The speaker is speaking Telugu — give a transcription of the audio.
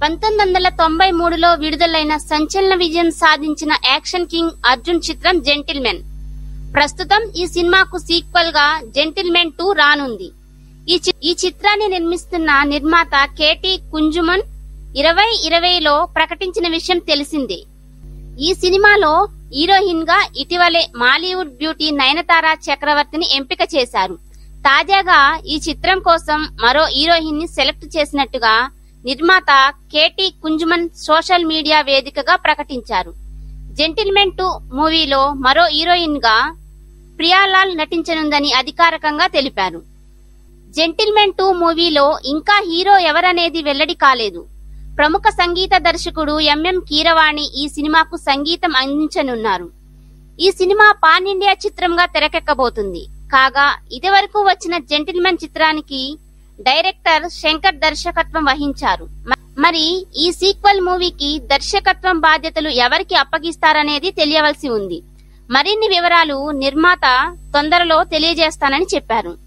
పంతొమ్మిది వందల తొంభై మూడులో విడుదలైన సంచలన విజయం సాధించిన యాక్షన్ కింగ్ అర్జున్ చిత్రం జెంటిల్మెన్ ప్రస్తుతం ఈ సినిమాకు సీక్వెల్ గా జెంటిల్మెన్ టూ రానుంది ఈ చి- ఈ చిత్రాన్ని నిర్మిస్తున్న నిర్మాత కేటీ కుంజుమన్ ఇరవై ఇరవైలో ప్రకటించిన విషయం తెలిసిందే ఈ సినిమాలో హీరోయిన్ గా ఇటీవలే మాలీవుడ్ బ్యూటీ నయనతార చక్రవర్తిని ఎంపిక చేశారు తాజాగా ఈ చిత్రం కోసం మరో హీరోయిన్ ని సెలెక్ట్ చేసినట్టుగా నిర్మాత కేటీ కుంజుమన్ సోషల్ మీడియా వేదికగా ప్రకటించారు జెంటిల్మెన్ టూ మూవీలో మరో హీరోయిన్ గా ప్రియాలాల్ నటించనుందని అధికారికంగా తెలిపారు జెంటిల్మెన్ టూ మూవీలో ఇంకా హీరో ఎవరనేది వెల్లడి కాలేదు ప్రముఖ సంగీత దర్శకుడు ఎంఎం కీరవాణి ఈ సినిమాకు సంగీతం అందించనున్నారు ఈ సినిమా పాన్ ఇండియా చిత్రంగా తెరకెక్కబోతుంది కాగా ఇదివరకు వచ్చిన జెంటిల్మెన్ చిత్రానికి డైరెక్టర్ శంకర్ దర్శకత్వం వహించారు మ- మరి ఈ సీక్వెల్ మూవీకి దర్శకత్వం బాధ్యతలు ఎవరికి అప్పగిస్తారనేది తెలియవలసి ఉంది మరిన్ని వివరాలు నిర్మాత తొందరలో తెలియజేస్తానని చెప్పారు